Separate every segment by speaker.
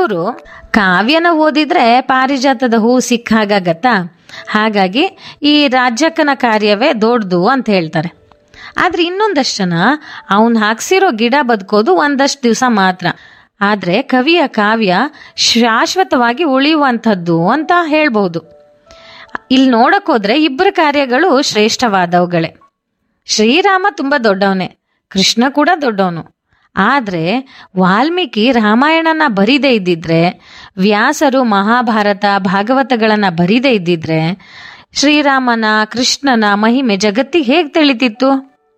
Speaker 1: ಕೆಲವರು ಕಾವ್ಯನ ಓದಿದ್ರೆ ಪಾರಿಜಾತದ ಹೂ ಸಿಕ್ಕಾಗತ್ತಾ ಹಾಗಾಗಿ ಈ ರಾಜ್ಯಕ್ಕನ ಕಾರ್ಯವೇ ದೊಡ್ಡದು ಅಂತ ಹೇಳ್ತಾರೆ ಆದ್ರೆ ಇನ್ನೊಂದಷ್ಟು ಜನ ಅವನ್ ಹಾಕ್ಸಿರೋ ಗಿಡ ಬದುಕೋದು ಒಂದಷ್ಟು ದಿವಸ ಮಾತ್ರ ಆದ್ರೆ ಕವಿಯ ಕಾವ್ಯ ಶಾಶ್ವತವಾಗಿ ಉಳಿಯುವಂಥದ್ದು ಅಂತ ಹೇಳ್ಬಹುದು ಇಲ್ಲಿ ನೋಡಕ್ ಹೋದ್ರೆ ಇಬ್ಬರ ಕಾರ್ಯಗಳು ಶ್ರೇಷ್ಠವಾದವುಗಳೇ ಶ್ರೀರಾಮ ತುಂಬಾ ದೊಡ್ಡವನೇ ಕೃಷ್ಣ ಕೂಡ ದೊಡ್ಡವನು ಆದ್ರೆ ವಾಲ್ಮೀಕಿ ರಾಮಾಯಣನ ಬರಿದೇ ಇದ್ದಿದ್ರೆ ವ್ಯಾಸರು ಮಹಾಭಾರತ ಭಾಗವತಗಳನ್ನ ಬರಿದೇ ಇದ್ದಿದ್ರೆ ಶ್ರೀರಾಮನ ಕೃಷ್ಣನ ಮಹಿಮೆ ಜಗತ್ತಿಗೆ ಹೇಗೆ ತಿಳಿತಿತ್ತು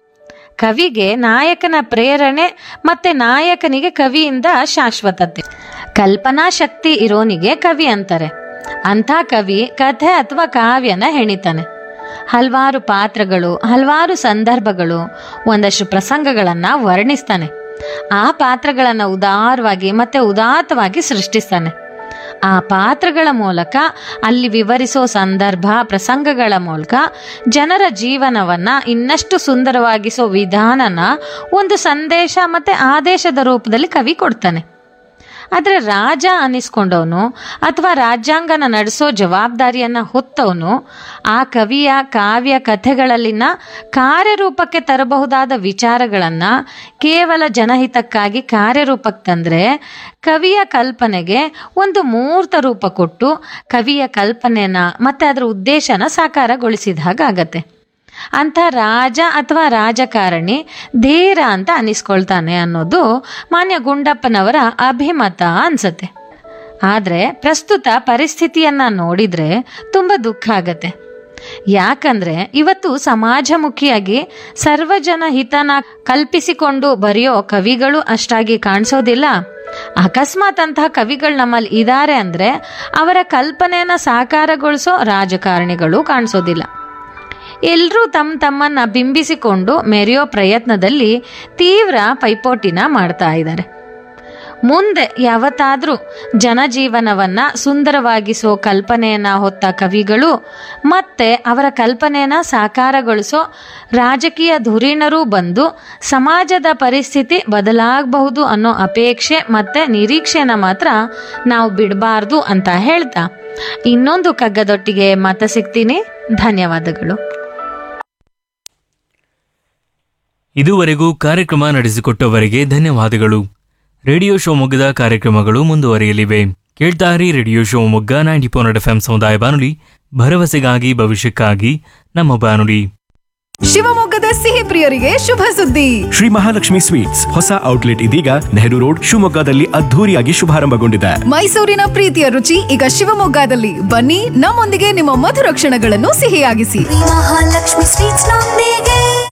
Speaker 1: ಕವಿಗೆ ನಾಯಕನ ಪ್ರೇರಣೆ ಮತ್ತೆ ನಾಯಕನಿಗೆ ಕವಿಯಿಂದ ಶಾಶ್ವತತೆ ಕಲ್ಪನಾ ಶಕ್ತಿ ಇರೋನಿಗೆ ಕವಿ ಅಂತಾರೆ ಅಂಥ ಕವಿ ಕಥೆ ಅಥವಾ ಕಾವ್ಯನ ಹೆಣಿತಾನೆ ಹಲವಾರು ಪಾತ್ರಗಳು ಹಲವಾರು ಸಂದರ್ಭಗಳು ಒಂದಷ್ಟು ಪ್ರಸಂಗಗಳನ್ನ ವರ್ಣಿಸ್ತಾನೆ ಆ ಪಾತ್ರಗಳನ್ನ ಉದಾರವಾಗಿ ಮತ್ತೆ ಉದಾತ್ತವಾಗಿ ಸೃಷ್ಟಿಸ್ತಾನೆ ಆ ಪಾತ್ರಗಳ ಮೂಲಕ ಅಲ್ಲಿ ವಿವರಿಸೋ ಸಂದರ್ಭ ಪ್ರಸಂಗಗಳ ಮೂಲಕ ಜನರ ಜೀವನವನ್ನ ಇನ್ನಷ್ಟು ಸುಂದರವಾಗಿಸೋ ವಿಧಾನನ ಒಂದು ಸಂದೇಶ ಮತ್ತೆ ಆದೇಶದ ರೂಪದಲ್ಲಿ ಕವಿ ಕೊಡ್ತಾನೆ ಆದರೆ ರಾಜ ಅನ್ನಿಸ್ಕೊಂಡವನು ಅಥವಾ ರಾಜ್ಯಾಂಗನ ನಡೆಸೋ ಜವಾಬ್ದಾರಿಯನ್ನ ಹೊತ್ತವನು ಆ ಕವಿಯ ಕಾವ್ಯ ಕಥೆಗಳಲ್ಲಿನ ಕಾರ್ಯರೂಪಕ್ಕೆ ತರಬಹುದಾದ ವಿಚಾರಗಳನ್ನ ಕೇವಲ ಜನಹಿತಕ್ಕಾಗಿ ಕಾರ್ಯರೂಪಕ್ಕೆ ತಂದ್ರೆ ಕವಿಯ ಕಲ್ಪನೆಗೆ ಒಂದು ಮೂರ್ತ ರೂಪ ಕೊಟ್ಟು ಕವಿಯ ಕಲ್ಪನೆನ ಮತ್ತೆ ಅದರ ಉದ್ದೇಶನ ಸಾಕಾರಗೊಳಿಸಿದ ಹಾಗಾಗತ್ತೆ ಅಂಥ ರಾಜ ಅಥವಾ ರಾಜಕಾರಣಿ ಧೀರ ಅಂತ ಅನಿಸ್ಕೊಳ್ತಾನೆ ಅನ್ನೋದು ಮಾನ್ಯ ಗುಂಡಪ್ಪನವರ ಅಭಿಮತ ಅನ್ಸತ್ತೆ ಆದರೆ ಪ್ರಸ್ತುತ ಪರಿಸ್ಥಿತಿಯನ್ನ ನೋಡಿದ್ರೆ ತುಂಬ ದುಃಖ ಆಗತ್ತೆ ಯಾಕಂದ್ರೆ ಇವತ್ತು ಸಮಾಜಮುಖಿಯಾಗಿ ಸರ್ವಜನ ಹಿತನ ಕಲ್ಪಿಸಿಕೊಂಡು ಬರೆಯೋ ಕವಿಗಳು ಅಷ್ಟಾಗಿ ಕಾಣಿಸೋದಿಲ್ಲ ಅಕಸ್ಮಾತ್ ಅಂತಹ ಕವಿಗಳು ನಮ್ಮಲ್ಲಿ ಇದ್ದಾರೆ ಅಂದ್ರೆ ಅವರ ಕಲ್ಪನೆಯನ್ನ ಸಾಕಾರಗೊಳಿಸೋ ರಾಜಕಾರಣಿಗಳು ಕಾಣಿಸೋದಿಲ್ಲ ಎಲ್ಲರೂ ತಮ್ಮ ತಮ್ಮನ್ನ ಬಿಂಬಿಸಿಕೊಂಡು ಮೆರೆಯೋ ಪ್ರಯತ್ನದಲ್ಲಿ ತೀವ್ರ ಪೈಪೋಟಿನ ಮಾಡ್ತಾ ಇದ್ದಾರೆ ಮುಂದೆ ಯಾವತ್ತಾದ್ರೂ ಜನಜೀವನವನ್ನ ಸುಂದರವಾಗಿಸೋ ಕಲ್ಪನೆಯನ್ನ ಹೊತ್ತ ಕವಿಗಳು ಮತ್ತೆ ಅವರ ಕಲ್ಪನೆಯನ್ನ ಸಾಕಾರಗೊಳಿಸೋ ರಾಜಕೀಯ ಧುರೀಣರು ಬಂದು ಸಮಾಜದ ಪರಿಸ್ಥಿತಿ ಬದಲಾಗಬಹುದು ಅನ್ನೋ ಅಪೇಕ್ಷೆ ಮತ್ತೆ ನಿರೀಕ್ಷೆನ ಮಾತ್ರ ನಾವು ಬಿಡಬಾರ್ದು ಅಂತ ಹೇಳ್ತಾ ಇನ್ನೊಂದು ಕಗ್ಗದೊಟ್ಟಿಗೆ ಮತ ಸಿಗ್ತೀನಿ ಧನ್ಯವಾದಗಳು
Speaker 2: ಇದುವರೆಗೂ ಕಾರ್ಯಕ್ರಮ ನಡೆಸಿಕೊಟ್ಟವರಿಗೆ ಧನ್ಯವಾದಗಳು ರೇಡಿಯೋ ಶಿವಮೊಗ್ಗದ ಕಾರ್ಯಕ್ರಮಗಳು ಮುಂದುವರಿಯಲಿವೆ ಕೇಳ್ತಾರಿ radio Shivamogga ninety four F M ಸಮುದಾಯ ಬಾನುಲಿ ಭರವಸೆಗಾಗಿ ಭವಿಷ್ಯಕ್ಕಾಗಿ ನಮ್ಮ ಬಾನುಲಿ
Speaker 3: ಶಿವಮೊಗ್ಗದ ಸಿಹಿ ಪ್ರಿಯರಿಗೆ ಶುಭ ಸುದ್ದಿ
Speaker 4: ಶ್ರೀ ಮಹಾಲಕ್ಷ್ಮಿ ಸ್ವೀಟ್ಸ್ ಹೊಸ ಔಟ್ಲೆಟ್ ಇದೀಗ ನೆಹರು ರೋಡ್ ಶಿವಮೊಗ್ಗದಲ್ಲಿ ಅದ್ಧೂರಿಯಾಗಿ ಶುಭಾರಂಭಗೊಂಡಿದೆ
Speaker 3: ಮೈಸೂರಿನ ಪ್ರೀತಿಯ ರುಚಿ ಈಗ ಶಿವಮೊಗ್ಗದಲ್ಲಿ ಬನ್ನಿ ನಮ್ಮೊಂದಿಗೆ ನಿಮ್ಮ ಮಧುರ ಕ್ಷಣಗಳನ್ನು ಸಿಹಿಯಾಗಿಸಿ
Speaker 5: ಮಹಾಲಕ್ಷ್ಮಿ ಸ್ವೀಟ್ಸ್ ನೊಂದಿಗೆ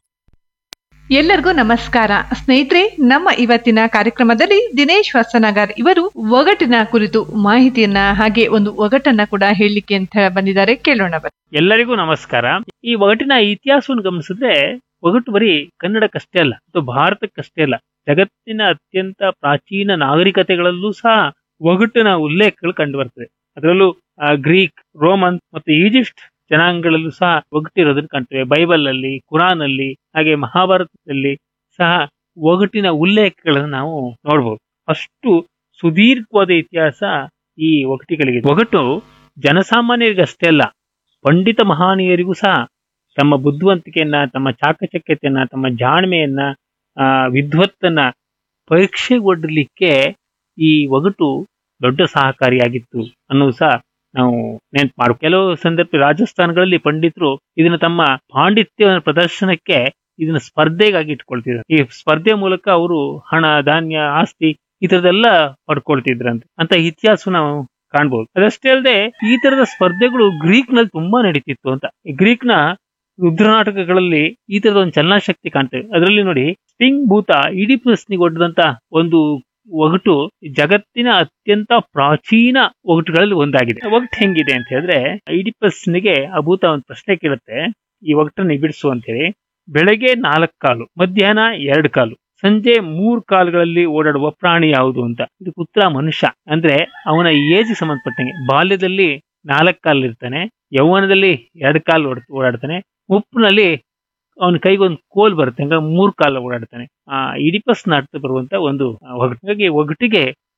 Speaker 6: ಎಲ್ಲರಿಗೂ ನಮಸ್ಕಾರ ಸ್ನೇಹಿತರೆ ನಮ್ಮ ಇವತ್ತಿನ ಕಾರ್ಯಕ್ರಮದಲ್ಲಿ ದಿನೇಶ್ ಹೊಸನಗರ್ ಇವರು ಒಗಟಿನ ಕುರಿತು ಮಾಹಿತಿಯನ್ನ ಹಾಗೆ ಒಂದು ಒಗಟನ್ನ ಕೂಡ ಹೇಳಲಿಕ್ಕೆ ಅಂತ ಬಂದಿದ್ದಾರೆ ಕೇಳೋಣ ಬನ್ನಿ.
Speaker 7: ಎಲ್ಲರಿಗೂ ನಮಸ್ಕಾರ ಈ ಒಗಟಿನ ಇತಿಹಾಸವನ್ನು ಗಮನಿಸಿದ್ರೆ ಒಗಟು ಬರೀ ಕನ್ನಡಕ್ಕಷ್ಟೇ ಅಲ್ಲ ಮತ್ತು ಭಾರತಕ್ಕಷ್ಟೇ ಅಲ್ಲ ಜಗತ್ತಿನ ಅತ್ಯಂತ ಪ್ರಾಚೀನ ನಾಗರಿಕತೆಗಳಲ್ಲೂ ಸಹ ಒಗಟಿನ ಉಲ್ಲೇಖಗಳು ಕಂಡು ಬರ್ತದೆ ಅದರಲ್ಲೂ ಆ, ಗ್ರೀಕ್ ರೋಮನ್ ಮತ್ತು ಈಜಿಪ್ಟ್ ಜನಾಂಗಗಳಲ್ಲೂ ಸಹ ಒಗಟಿರೋದನ್ನು ಕಾಣ್ತೇವೆ ಬೈಬಲ್ ಅಲ್ಲಿ ಕುರಾನ್ ಅಲ್ಲಿ ಹಾಗೆ ಮಹಾಭಾರತದಲ್ಲಿ ಸಹ ಒಗಟಿನ ಉಲ್ಲೇಖಗಳನ್ನು ನಾವು ನೋಡಬಹುದು ಅಷ್ಟು ಸುದೀರ್ಘವಾದ ಇತಿಹಾಸ ಈ ಒಗಟಿಗಳಿಗೆ ಒಗಟು ಜನಸಾಮಾನ್ಯರಿಗಷ್ಟೇ ಅಲ್ಲ ಪಂಡಿತ ಮಹಾನೀಯರಿಗೂ ಸಹ ತಮ್ಮ ಬುದ್ಧಿವಂತಿಕೆಯನ್ನ ತಮ್ಮ ಚಾಕಚಕ್ಯತೆಯನ್ನ ತಮ್ಮ ಜಾಣ್ಮೆಯನ್ನ ಆ ವಿದ್ವತ್ತನ್ನ ಪರೀಕ್ಷೆಗೊಡ್ಡಲಿಕ್ಕೆ ಈ ಒಗಟು ದೊಡ್ಡ ಸಹಕಾರಿಯಾಗಿತ್ತು ಅನ್ನೋದು ಸಹ ನಾವು ನೆನ್ಪು ಮಾಡು ಕೆಲವು ಸಂದರ್ಭ ರಾಜಸ್ಥಾನಗಳಲ್ಲಿ ಪಂಡಿತರು ಇದನ್ನ ತಮ್ಮ ಪಾಂಡಿತ್ಯ ಪ್ರದರ್ಶನಕ್ಕೆ ಇದನ್ನ ಸ್ಪರ್ಧೆಗಾಗಿ ಇಟ್ಕೊಳ್ತಿದ್ರು ಈ ಸ್ಪರ್ಧೆ ಮೂಲಕ ಅವರು ಹಣ ಧಾನ್ಯ ಆಸ್ತಿ ಈ ತರದೆಲ್ಲ ಪಡ್ಕೊಳ್ತಿದ್ರಂತೆ ಅಂತ ಇತಿಹಾಸ ನಾವು ಕಾಣ್ಬೋದು ಅದಷ್ಟೇ ಅಲ್ಲದೆ ಈ ತರದ ಸ್ಪರ್ಧೆಗಳು ಗ್ರೀಕ್ ನಲ್ಲಿ ತುಂಬಾ ನಡೀತಿತ್ತು ಅಂತ ಈ ಗ್ರೀಕ್ ನ ರುದ್ರ ನಾಟಕಗಳಲ್ಲಿ ಈ ತರದ ಒಂದು ಚಲನಾಶಕ್ತಿ ಕಾಣ್ತೇವೆ ಅದರಲ್ಲಿ ನೋಡಿ ಸ್ಪಿಂಗ್ ಭೂತ ಇಡಿಪಸ್ನಿಗೆ ಒಡ್ಡದಂತ ಒಂದು ಒಗಟು ಜಗತ್ತಿನ ಅತ್ಯಂತ ಪ್ರಾಚೀನ ಒಗಟುಗಳಲ್ಲಿ ಒಂದಾಗಿದೆ ಒಗಟು ಹೆಂಗಿದೆ ಅಂತ ಹೇಳಿದ್ರೆ ಇಡಿಪಸ್ನಿಗೆ ಆ ಭೂತ ಒಂದು ಪ್ರಶ್ನೆ ಕೇಳುತ್ತೆ ಈ ಒಗಟನ್ನು ಬಿಡಿಸು ಅಂತ ಹೇಳಿ ಬೆಳಗ್ಗೆ ನಾಲ್ಕು ಕಾಲು ಮಧ್ಯಾಹ್ನ ಎರಡು ಕಾಲು ಸಂಜೆ ಮೂರ್ ಕಾಲುಗಳಲ್ಲಿ ಓಡಾಡುವ ಪ್ರಾಣಿ ಯಾವುದು ಅಂತ ಇದಕ್ಕೆ ಉತ್ತರ ಮನುಷ್ಯ ಅಂದ್ರೆ ಅವನ ಏಜ್ ಸಂಬಂಧಪಟ್ಟಂಗೆ ಬಾಲ್ಯದಲ್ಲಿ ನಾಲ್ಕು ಕಾಲು ಇರ್ತಾನೆ ಯೌವನದಲ್ಲಿ ಎರಡು ಕಾಲು ಓಡ್ ಓಡಾಡ್ತಾನೆ ಮುಪ್ಪಿನಲ್ಲಿ ಅವನ ಕೈಗೊಂದು ಕೋಲ್ ಬರುತ್ತೆ ಹಂಗ ಮೂರ್ ಕಾಲ ಓಡಾಡ್ತಾನೆ ಆ ಇಡಿಪಸ್ ನಾಟಕ ಬರುವಂತ ಒಂದು ಒಗಟು ಹಾಗಾಗಿ ಒಗಟಿಗೆ